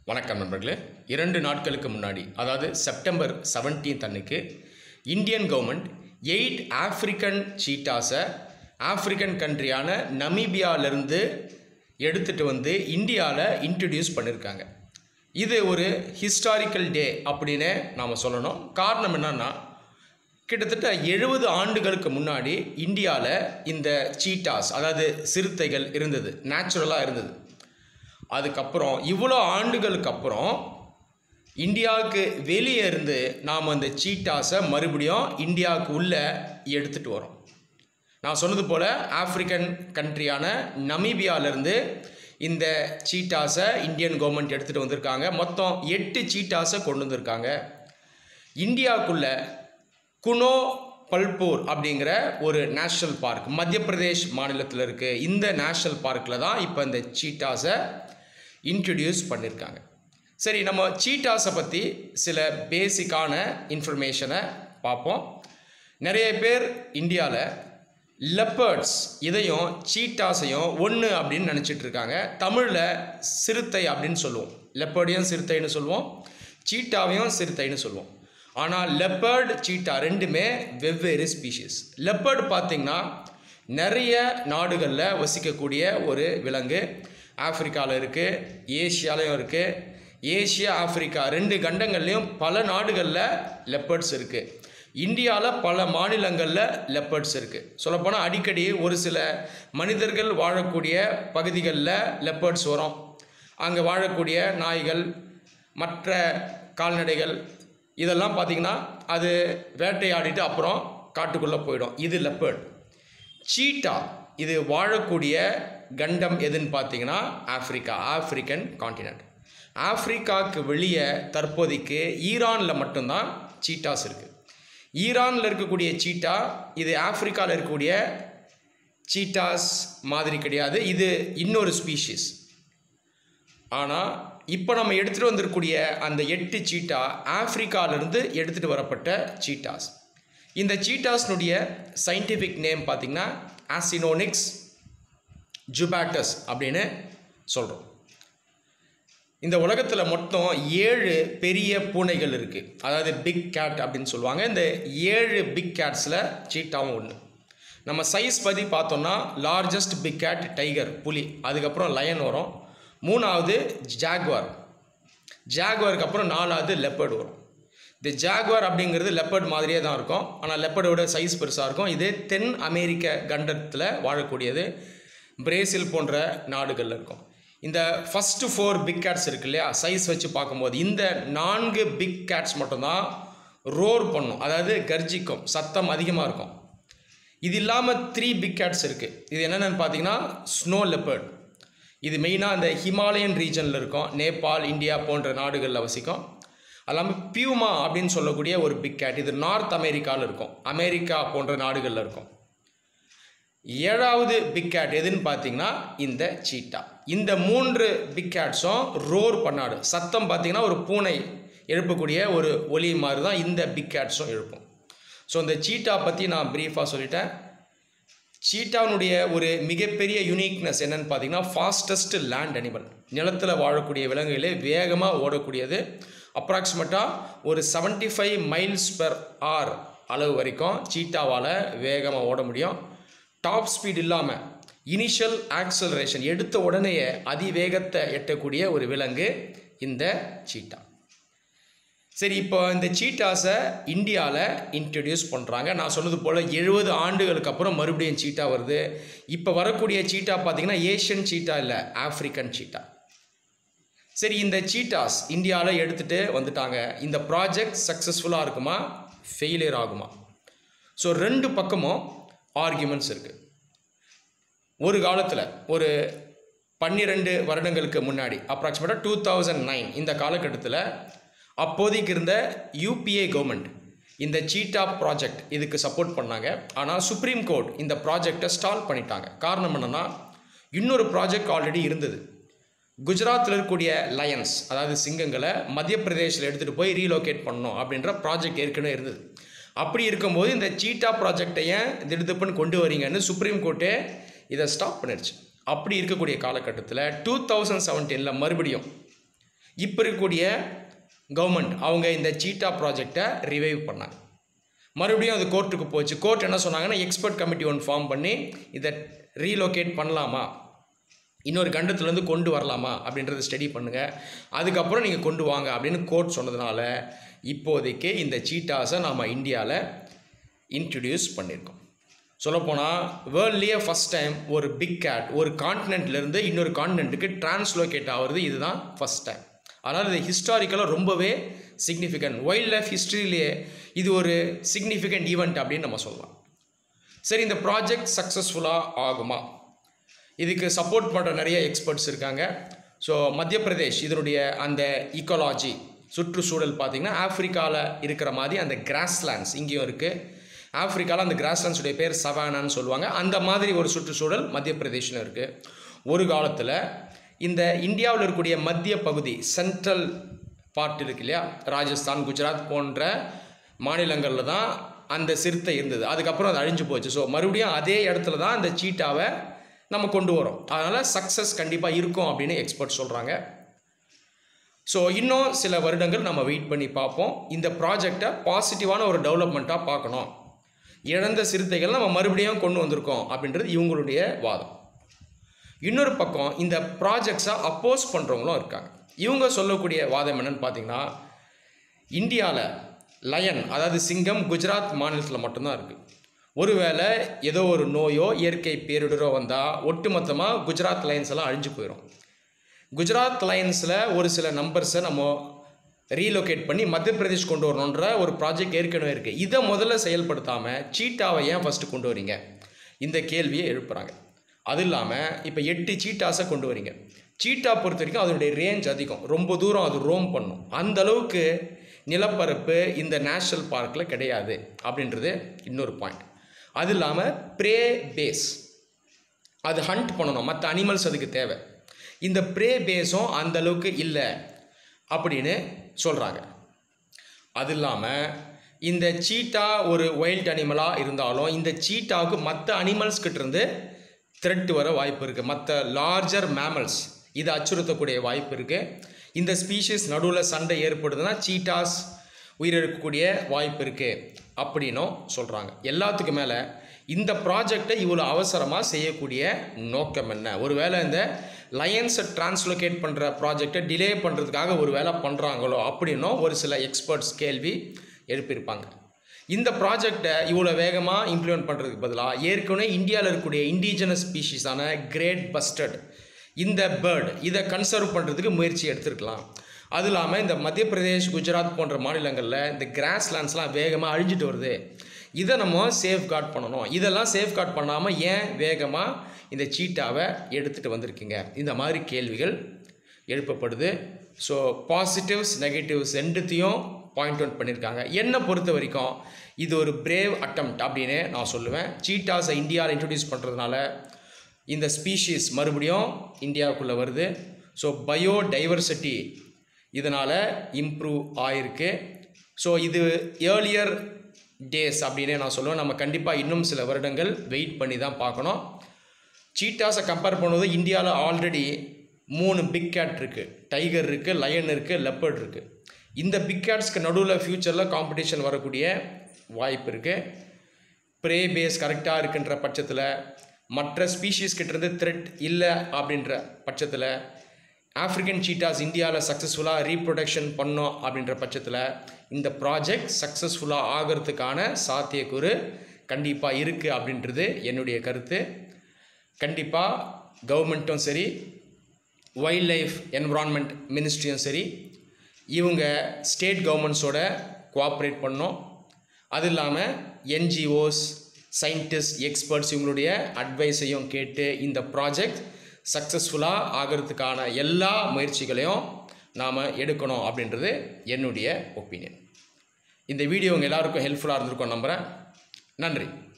வணக்கம் நண்பர்களே இரண்டு நாட்களுக்கு முன்னாடி அதாவது செப்டம்பர் 17th அன்னைக்கு இந்தியன் கவர்மெண்ட் எயிட் ஆப்பிரிக்கன் சீட்டாஸை ஆப்பிரிக்கன் கண்ட்ரியான நமீபியாவிலேருந்து எடுத்துகிட்டு வந்து இந்தியாவில் இன்ட்ரடியூஸ் பண்ணியிருக்காங்க இது ஒரு ஹிஸ்டாரிக்கல் டே அப்படின்னு நாம் சொல்லணும் காரணம் என்னன்னா கிட்டத்தட்ட எழுபது ஆண்டுகளுக்கு முன்னாடி இந்தியாவில் இந்த சீட்டாஸ் அதாவது சிறுத்தைகள் இருந்தது நேச்சுரலாக இருந்தது அதுக்கப்புறம் இவ்வளோ ஆண்டுகளுக்கு அப்புறம் இந்தியாவுக்கு வெளியே இருந்து நாம் அந்த சீட்டாஸை மறுபடியும் இந்தியாவுக்கு உள்ளே எடுத்துகிட்டு வரோம் நான் சொன்னது போல் ஆப்பிரிக்கன் கண்ட்ரியான நமீபியாவிலேருந்து இந்த சீட்டாஸை இந்தியன் கவர்மெண்ட் எடுத்துகிட்டு வந்திருக்காங்க மொத்தம் எட்டு சீட்டாஸை கொண்டு வந்திருக்காங்க இந்தியாவுக்குள்ள குனோ பல்பூர் அப்படிங்கிற ஒரு நேஷ்னல் பார்க் மத்திய பிரதேஷ் மாநிலத்தில் இருக்குது இந்த நேஷ்னல் பார்க்கில் தான் இப்போ இந்த சீட்டாஸை இன்ட்ரடியூஸ் பண்ணியிருக்காங்க சரி நம்ம சீட்டாஸை பற்றி சில பேசிக்கான இன்ஃபர்மேஷனை பார்ப்போம் நிறைய பேர் இந்தியாவில் லெப்பர்ட்ஸ் இதையும் சீட்டாஸையும் ஒன்று அப்படின்னு நினச்சிட்டு இருக்காங்க தமிழில் சிறுத்தை அப்படின்னு சொல்லுவோம் லெப்பர்டையும் சிறுத்தைன்னு சொல்லுவோம் சீட்டாவையும் சிறுத்தைன்னு சொல்லுவோம் ஆனால் லெப்பர்டு சீட்டா ரெண்டுமே வெவ்வேறு ஸ்பீஷிஸ் லெப்பர்டு பார்த்திங்கன்னா நிறைய நாடுகளில் வசிக்கக்கூடிய ஒரு விலங்கு ஆப்பிரிக்காவில் இருக்குது ஏஷியாலையும் இருக்குது ஏஷியா ஆப்பிரிக்கா ரெண்டு கண்டங்கள்லேயும் பல நாடுகளில் லெப்பர்ட்ஸ் இருக்குது இந்தியாவில் பல மாநிலங்களில் லெப்பர்ட்ஸ் இருக்குது சொல்லப்போனால் அடிக்கடி ஒரு சில மனிதர்கள் வாழக்கூடிய பகுதிகளில் லெப்பர்ட்ஸ் வரும் அங்கே வாழக்கூடிய நாய்கள் மற்ற கால்நடைகள் இதெல்லாம் பார்த்திங்கன்னா அது வேட்டையாடிட்டு அப்புறம் காட்டுக்குள்ளே போயிடும் இது லெப்பர்ட் சீட்டா இது வாழக்கூடிய கண்டம் எதுன்னு பார்த்தீங்கன்னா ஆப்பிரிக்கா ஆப்பிரிக்கன் காண்டினென்ட் ஆப்பிரிக்காவுக்கு வெளியே தற்போதைக்கு ஈரானில் மட்டும்தான் சீட்டாஸ் இருக்குது ஈரானில் இருக்கக்கூடிய சீட்டா இது ஆப்பிரிக்காவில் இருக்கக்கூடிய சீட்டாஸ் மாதிரி கிடையாது இது இன்னொரு ஸ்பீஷிஸ் ஆனால் இப்போ நம்ம எடுத்துகிட்டு வந்திருக்கக்கூடிய அந்த எட்டு சீட்டா ஆப்பிரிக்காவிலிருந்து எடுத்துகிட்டு வரப்பட்ட சீட்டாஸ் இந்த சீட்டாஸ்னுடைய சயின்டிஃபிக் நேம் பார்த்திங்கன்னா ஆசினோனிக்ஸ் ஜுபாட்டஸ் அப்படின்னு சொல்கிறோம் இந்த உலகத்தில் மொத்தம் ஏழு பெரிய பூனைகள் இருக்குது அதாவது பிக் கேட் அப்படின்னு சொல்லுவாங்க இந்த ஏழு பிக் கேட்ஸில் சீட்டாவும் ஒன்று நம்ம சைஸ் பற்றி பார்த்தோம்னா லார்ஜஸ்ட் பிக் கேட் டைகர் புலி அதுக்கப்புறம் லயன் வரும் மூணாவது ஜாக்வார் ஜாக்வாருக்கு அப்புறம் நாலாவது லெப்பர்டு வரும் இந்த ஜாக்வார் அப்படிங்கிறது லெப்பர்ட் மாதிரியே தான் இருக்கும் ஆனால் லெப்பர்டோட சைஸ் பெருசாக இருக்கும் இது தென் அமெரிக்க கண்டத்தில் வாழக்கூடியது பிரேசில் போன்ற நாடுகளில் இருக்கும் இந்த ஃபஸ்ட்டு ஃபோர் பிக் கேட்ஸ் இருக்கு இல்லையா சைஸ் வச்சு பார்க்கும்போது இந்த நான்கு பிக் கேட்ஸ் மட்டும்தான் ரோர் பண்ணும் அதாவது கர்ஜிக்கும் சத்தம் அதிகமாக இருக்கும் இது இல்லாமல் த்ரீ பிக் கேட்ஸ் இருக்குது இது என்னென்னு பார்த்தீங்கன்னா ஸ்னோ லெப்பர்ட் இது மெயினாக இந்த ஹிமாலயன் ரீஜனில் இருக்கும் நேபாள் இந்தியா போன்ற நாடுகளில் வசிக்கும் அது இல்லாமல் பியூமா அப்படின்னு சொல்லக்கூடிய ஒரு பிக் கேட் இது நார்த் அமெரிக்காவில் இருக்கும் அமெரிக்கா போன்ற நாடுகளில் இருக்கும் ஏழாவது பிக் கேட் எதுன்னு பார்த்தீங்கன்னா இந்த சீட்டா இந்த மூன்று பிக் கேட்ஸும் ரோர் பண்ணாடு சத்தம் பார்த்தீங்கன்னா ஒரு பூனை எழுப்பக்கூடிய ஒரு ஒலி மாதிரி தான் இந்த பிக் கேட்ஸும் எழுப்பும் ஸோ இந்த சீட்டா பற்றி நான் ப்ரீஃபாக சொல்லிட்டேன் சீட்டாவினுடைய ஒரு மிகப்பெரிய யூனிக்னஸ் என்னன்னு பார்த்தீங்கன்னா ஃபாஸ்டஸ்ட் லேண்ட் அனிமல் நிலத்தில் வாழக்கூடிய விலங்குகளே வேகமாக ஓடக்கூடியது அப்ராக்சிமேட்டாக ஒரு seventy five miles per hour அளவு வரைக்கும் சீட்டாவால் வேகமாக ஓட முடியும் டாப் ஸ்பீட் இல்லாமல் இனிஷியல் ஆக்சலரேஷன் எடுத்த உடனேயே அதிவேகத்தை எட்டக்கூடிய ஒரு விலங்கு இந்த சீட்டா சரி இப்போ இந்த சீட்டாஸை இந்தியாவில் இன்ட்ரடியூஸ் பண்ணுறாங்க நான் சொன்னது போல் எழுபது ஆண்டுகளுக்கு அப்புறம் மறுபடியும் சீட்டா வருது இப்போ வரக்கூடிய சீட்டா பார்த்திங்கன்னா ஏஷியன் சீட்டா இல்லை ஆஃப்ரிக்கன் சீட்டா சரி இந்த சீட்டாஸ் இந்தியாவில் எடுத்துகிட்டு வந்துட்டாங்க இந்த ப்ராஜெக்ட் சக்ஸஸ்ஃபுல்லாக இருக்குமா ஃபெயிலியர் ஆகுமா ஸோ ரெண்டு பக்கமும் ஆர்கியூமெண்ட்ஸ் இருக்குது ஒரு காலத்தில் ஒரு பன்னிரெண்டு வருடங்களுக்கு முன்னாடி அப்ராக்சிமேட்டாக டூ தௌசண்ட் நைன் இந்த காலகட்டத்தில் அப்போதைக்கு இருந்த யூபிஏ கவர்மெண்ட் இந்த சீட்டா ப்ராஜெக்ட் இதுக்கு சப்போர்ட் பண்ணாங்க ஆனால் சுப்ரீம் கோர்ட் இந்த ப்ராஜெக்டை ஸ்டால் பண்ணிட்டாங்க காரணம் என்னென்னா இன்னொரு ப்ராஜெக்ட் ஆல்ரெடி இருந்தது குஜராத்தில் இருக்கக்கூடிய லயன்ஸ் அதாவது சிங்கங்களை மத்திய பிரதேசில் எடுத்துகிட்டு போய் ரீலோகேட் பண்ணணும் அப்படின்ற ப்ராஜெக்ட் ஏற்கனவே இருந்தது அப்படி இருக்கும்போது இந்த சீட்டா ப்ராஜெக்டை ஏன் திடுதுப்புன்னு கொண்டு வரீங்கன்னு சுப்ரீம் கோர்ட்டே இதை ஸ்டாப் பண்ணிடுச்சு அப்படி இருக்கக்கூடிய காலகட்டத்தில் டூ தௌசண்ட் செவன்டீனில் மறுபடியும் இப்போ இருக்கக்கூடிய கவர்மெண்ட் அவங்க இந்த சீட்டா ப்ராஜெக்டை ரிவைவ் பண்ணாங்க மறுபடியும் அது கோர்ட்டுக்கு போச்சு கோர்ட் என்ன சொன்னாங்கன்னா எக்ஸ்பர்ட் கமிட்டி ஒன்று ஃபார்ம் பண்ணி இதை ரீலோகேட் பண்ணலாமா இன்னொரு கண்டத்துலேருந்து கொண்டு வரலாமா அப்படின்றத ஸ்டடி பண்ணுங்கள் அதுக்கப்புறம் நீங்கள் கொண்டு வாங்க அப்படின்னு கோர்ட் சொன்னதுனால இப்போதைக்கு இந்த சீட்டாஸை நாம் இந்தியாவில் இன்ட்ரடியூஸ் பண்ணியிருக்கோம் சொல்லப்போனால் வேர்ல்ட்லேயே ஃபஸ்ட் டைம் ஒரு பிக் கேட் ஒரு கான்டினென்ட்லேருந்து இன்னொரு கான்டினென்ட்டுக்கு டிரான்ஸ்லோகேட் ஆகிறது இதுதான் ஃபஸ்ட் டைம் அதனால் இது ஹிஸ்டாரிக்கலாக ரொம்பவே சிக்னிஃபிகண்ட் வைல்ட் லைஃப் ஹிஸ்ட்ரியிலேயே இது ஒரு சிக்னிஃபிகண்ட் ஈவெண்ட் அப்படின்னு நம்ம சொல்லலாம் சரி இந்த ப்ராஜெக்ட் சக்ஸஸ்ஃபுல்லாக ஆகுமா இதுக்கு சப்போர்ட் பண்ணுற நிறைய எக்ஸ்பர்ட்ஸ் இருக்காங்க ஸோ மத்திய பிரதேஷ் இதனுடைய அந்த ஈக்காலஜி சுற்றுச்சூழல் பார்த்திங்கன்னா ஆஃப்ரிக்காவில் இருக்கிற மாதிரி அந்த கிராஸ்லேண்ட்ஸ் இங்கேயும் இருக்குது ஆஃப்ரிக்காவில் அந்த கிராஸ்லேண்ட்ஸுடைய பேர் சவானான்னு சொல்லுவாங்க அந்த மாதிரி ஒரு சுற்றுச்சூழல் மத்திய பிரதேஷில் இருக்குது ஒரு காலத்தில் இந்த இந்தியாவில் இருக்கக்கூடிய மத்திய பகுதி சென்ட்ரல் பார்ட் இருக்கு இல்லையா ராஜஸ்தான் குஜராத் போன்ற மாநிலங்களில் தான் அந்த சிறுத்தை இருந்தது அதுக்கப்புறம் அது அழிஞ்சு போச்சு ஸோ மறுபடியும் அதே இடத்துல தான் அந்த சீட்டாவை நம்ம கொண்டு வரோம் அதனால் சக்ஸஸ் கண்டிப்பாக இருக்கும் அப்படின்னு எக்ஸ்பர்ட் சொல்கிறாங்க ஸோ இன்னும் சில வருடங்கள் நம்ம வெயிட் பண்ணி பார்ப்போம் இந்த ப்ராஜெக்டை பாசிட்டிவான ஒரு டெவலப்மெண்ட்டாக பார்க்கணும் இழந்த சிறுத்தைகள் நம்ம மறுபடியும் கொண்டு வந்திருக்கோம் அப்படின்றது இவங்களுடைய வாதம் இன்னொரு பக்கம் இந்த ப்ராஜெக்ட்ஸை அப்போஸ் பண்ணுறவங்களும் இருக்காங்க இவங்க சொல்லக்கூடிய வாதம் என்னன்னு பார்த்தீங்கன்னா இந்தியாவில் லயன் அதாவது சிங்கம் குஜராத் மாநிலத்தில் மட்டும்தான் இருக்குது ஒருவேளை ஏதோ ஒரு நோயோ இயற்கை பேரிடரோ வந்தால் ஒட்டுமொத்தமாக குஜராத் லைன்ஸ் எல்லாம் அழிஞ்சு போயிடும் குஜராத் லைன்ஸில் ஒரு சில நம்பர்ஸை நம்ம ரீலோகேட் பண்ணி மத்திய பிரதேஷ் கொண்டு வரணுன்ற ஒரு ப்ராஜெக்ட் ஏற்கனவே இருக்குது இதை முதல்ல செயல்படுத்தாமல் சீட்டாவை ஏன் ஃபஸ்ட்டு கொண்டு வரீங்க இந்த கேள்வியை எழுப்புறாங்க அது இல்லாமல் இப்போ எட்டு சீட்டாஸை கொண்டு வரீங்க சீட்டா பொறுத்த வரைக்கும் அதனுடைய ரேஞ்ச் அதிகம் ரொம்ப தூரம் அது ரோம் பண்ணும் அந்த அளவுக்கு நிலப்பரப்பு இந்த நேஷ்னல் பார்க்கில் கிடையாது அப்படின்றது இன்னொரு பாயிண்ட் அது இல்லாமல் ப்ரே பேஸ் அது ஹண்ட் பண்ணணும் மற்ற அனிமல்ஸ் அதுக்கு தேவை இந்த ப்ரே பேஸும் அந்த அளவுக்கு இல்லை அப்படின்னு சொல்கிறாங்க அது இல்லாமல் இந்த சீட்டா ஒரு வைல்ட் அனிமலாக இருந்தாலும் இந்த சீட்டாவுக்கு மற்ற அனிமல்ஸ் இருந்து த்ரெட் வர வாய்ப்பு இருக்குது மற்ற லார்ஜர் மேமல்ஸ் இதை அச்சுறுத்தக்கூடிய வாய்ப்பு இருக்குது இந்த ஸ்பீஷீஸ் நடுவில் சண்டை ஏற்படுதுன்னா சீட்டாஸ் உயிரிழக்கக்கூடிய வாய்ப்பு இருக்குது அப்படின்னும் சொல்கிறாங்க எல்லாத்துக்கும் மேலே இந்த ப்ராஜெக்டை இவ்வளோ அவசரமாக செய்யக்கூடிய நோக்கம் என்ன ஒருவேளை இந்த லயன்ஸை டிரான்ஸ்லோகேட் பண்ணுற ப்ராஜெக்டை டிலே பண்ணுறதுக்காக ஒரு வேலை பண்ணுறாங்களோ அப்படின்னும் ஒரு சில எக்ஸ்பர்ட்ஸ் கேள்வி எழுப்பியிருப்பாங்க இந்த ப்ராஜெக்டை இவ்வளோ வேகமாக இம்ப்ளிமெண்ட் பண்ணுறதுக்கு பதிலாக ஏற்கனவே இந்தியாவில் இருக்கக்கூடிய இண்டிஜினஸ் ஸ்பீஷீஸான கிரேட் பஸ்டர்ட் இந்த பேர்டு இதை கன்சர்வ் பண்ணுறதுக்கு முயற்சி எடுத்திருக்கலாம் அது இல்லாமல் இந்த மத்திய பிரதேஷ் குஜராத் போன்ற மாநிலங்களில் இந்த கிராஸ் லேண்ட்ஸ்லாம் வேகமாக அழிஞ்சிட்டு வருது இதை நம்ம சேஃப் கார்ட் பண்ணணும் இதெல்லாம் சேஃப் கார்ட் பண்ணாமல் ஏன் வேகமாக இந்த சீட்டாவை எடுத்துகிட்டு வந்திருக்கீங்க இந்த மாதிரி கேள்விகள் எழுப்பப்படுது ஸோ பாசிட்டிவ்ஸ் நெகட்டிவ்ஸ் ரெண்டுத்தையும் பாயிண்ட் அவுட் பண்ணியிருக்காங்க என்னை பொறுத்த வரைக்கும் இது ஒரு பிரேவ் அட்டம்ப்ட் அப்படின்னு நான் சொல்லுவேன் சீட்டாஸை இந்தியாவில் இன்ட்ரடியூஸ் பண்ணுறதுனால இந்த ஸ்பீஷீஸ் மறுபடியும் இந்தியாவுக்குள்ளே வருது ஸோ பயோ டைவர்சிட்டி இதனால் இம்ப்ரூவ் ஆயிருக்கு ஸோ இது ஏர்லியர் டேஸ் அப்படின்னு நான் சொல்லுவேன் நம்ம கண்டிப்பாக இன்னும் சில வருடங்கள் வெயிட் பண்ணி தான் பார்க்கணும் சீட்டாஸை கம்பேர் பண்ணும்போது இந்தியாவில் ஆல்ரெடி மூணு பிக் கேட் இருக்குது டைகர் இருக்குது லயன் இருக்குது லெப்பர்ட் இருக்குது இந்த பிக் கேட்ஸ்க்கு நடுவில் ஃப்யூச்சரில் காம்படிஷன் வரக்கூடிய வாய்ப்பு இருக்குது ப்ரே பேஸ் கரெக்டாக இருக்குன்ற பட்சத்தில் மற்ற ஸ்பீஷீஸ் கிட்டேருந்து த்ரெட் இல்லை அப்படின்ற பட்சத்தில் ஆஃப்ரிக்கன் சீட்டாஸ் இந்தியாவில் சக்ஸஸ்ஃபுல்லாக ரீப்ரொடக்ஷன் பண்ணோம் அப்படின்ற பட்சத்தில் இந்த ப்ராஜெக்ட் சக்ஸஸ்ஃபுல்லாக ஆகிறதுக்கான சாத்தியக்கூறு கண்டிப்பாக இருக்குது அப்படின்றது என்னுடைய கருத்து கண்டிப்பாக கவர்மெண்ட்டும் சரி வைல்ட் லைஃப் என்விரான்மெண்ட் மினிஸ்ட்ரியும் சரி இவங்க ஸ்டேட் கவர்மெண்ட்ஸோட கோஆப்ரேட் பண்ணோம் அது இல்லாமல் என்ஜிஓஸ் சயின்டிஸ்ட் எக்ஸ்பர்ட்ஸ் இவங்களுடைய அட்வைஸையும் கேட்டு இந்த ப்ராஜெக்ட் சக்ஸஸ்ஃபுல்லாக ஆகிறதுக்கான எல்லா முயற்சிகளையும் நாம் எடுக்கணும் அப்படின்றது என்னுடைய ஒப்பீனியன் இந்த வீடியோ உங்கள் எல்லாருக்கும் ஹெல்ப்ஃபுல்லாக இருந்திருக்கும் நம்புகிறேன் நன்றி